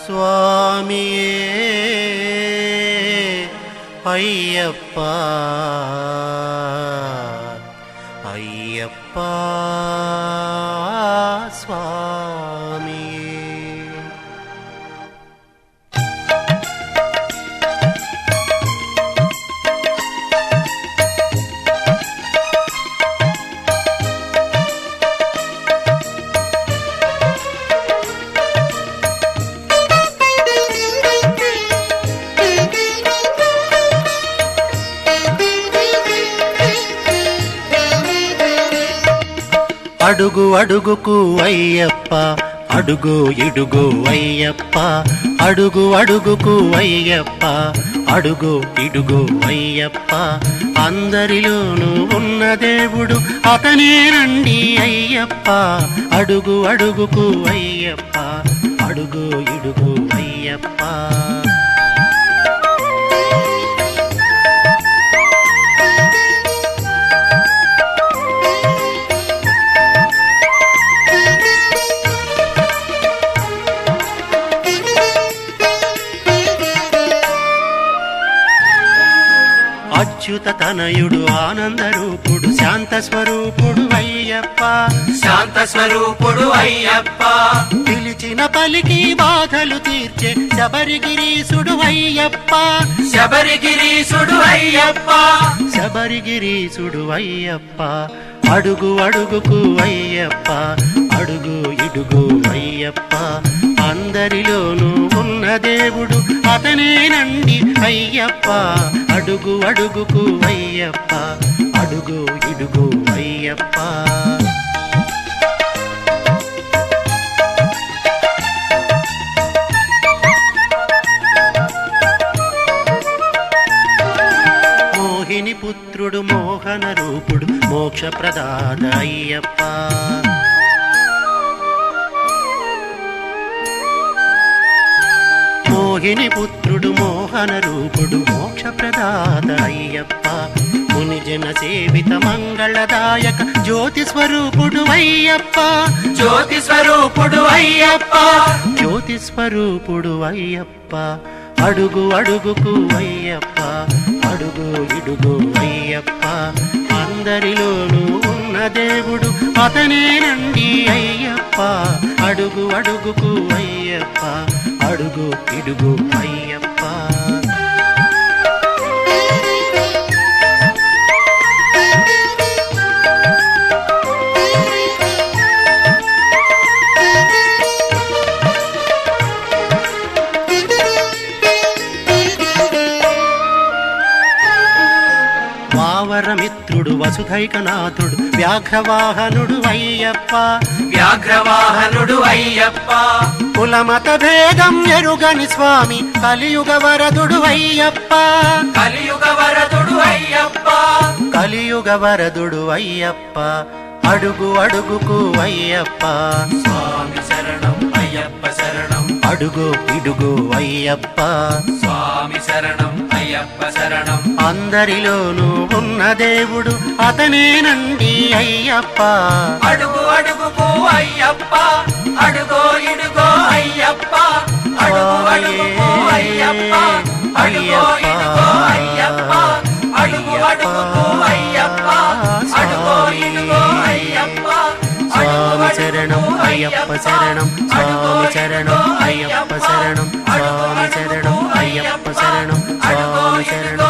స్వామియే అయ్యప్ప అయ్యప్ప స్వామియే అడుగు అడుగుకు అయ్యప్ప అడుగు ఇడుగు అయ్యప్ప అడుగు అడుగుకు అయ్యప్ప అడుగు ఇడుగు అయ్యప్ప అందరిలోనూ ఉన్న దేవుడు అతనే రండి అయ్యప్ప అడుగు అడుగుకు అయ్యప్ప అడుగు ఇడుగు అయ్యప్ప అచ్యుత తనయుడు ఆనంద రూపుడు శాంత స్వరూపుడు అయ్యప్ప శాంత స్వరూపుడు అయ్యప్ప పిలిచిన పలికి బాధలు తీర్చే శబరిగిరీసుడు అయ్యప్ప శబరిగిరీశుడు అయ్యప్ప శబరిగిరీసుడు అయ్యప్ప అడుగు అడుగుకు అయ్యప్ప అడుగు ఇడుగు అయ్యప్ప అందరిలోనూ ఉన్న దేవుడు అతనేనండి అయ్యప్ప అడుగు అడుగుకు అయ్యప్ప అడుగు ఇడుగు అయ్యప్ప మోహిని పుత్రుడు మోహన రూపుడు మోక్ష ప్రదాత అయ్యప్ప మోహిని పుత్రుడు మోహన రూపుడు మోక్ష ప్రదాత అయ్యప్ప ముని జన సేవిత మంగళదాయక జ్యోతి స్వరూపుడు అయ్యప్ప జ్యోతి స్వరూపుడు అయ్యప్ప జ్యోతి స్వరూపుడు అయ్యప్ప అడుగు అడుగుకు అయ్యప్ప అడుగు ఇడుగు అయ్యప్ప అందరిలోనూ ఉన్న దేవుడు అతనేనండి అయ్యప్ప అడుగు అడుగుకు అయ్యప్ప అడుగు ఇడుగు అయ్యప్ప వావరమిత్రుడు వసుధైకనాథుడు వ్యాఘ్రవాహనుడు అయ్యప్ప వ్యాఘ్రవాహనుడు అయ్యప్ప కులమత భేదం ఎరుగని స్వామి కలియుగ వరదుడు అయ్యప్ప కలియుగ వరదుడు అయ్యప్ప కలియుగ వరదుడు అయ్యప్ప అడుగు అడుగుకు అయ్యప్ప స్వామి శరణం అయ్యప్ప శరణం అడుగు ఇడుగు అయ్యప్ప స్వామి శరణం అయ్యప్ప శరణం అందరిలోనూ ఉన్న దేవుడు అతనేనండి అయ్యప్ప అడుగు అడుగుకు అయ్యప్ప అడుగో ఇడుగో అయ్యప్ప అడుగు అడుగుకు అయ్యప్ప అడుగో ఇడుగో అయ్యప్ప అడుగు అడుగుకు అయ్యప్ప అడుగో ఇడుగో అయ్యప్ప స్వామి శరణం అయ్యప్ప శరణం స్వామి శరణం అయ్యప్ప శరణం స్వామి శరణం అయ్యప్ప శరణం స్వామి శరణం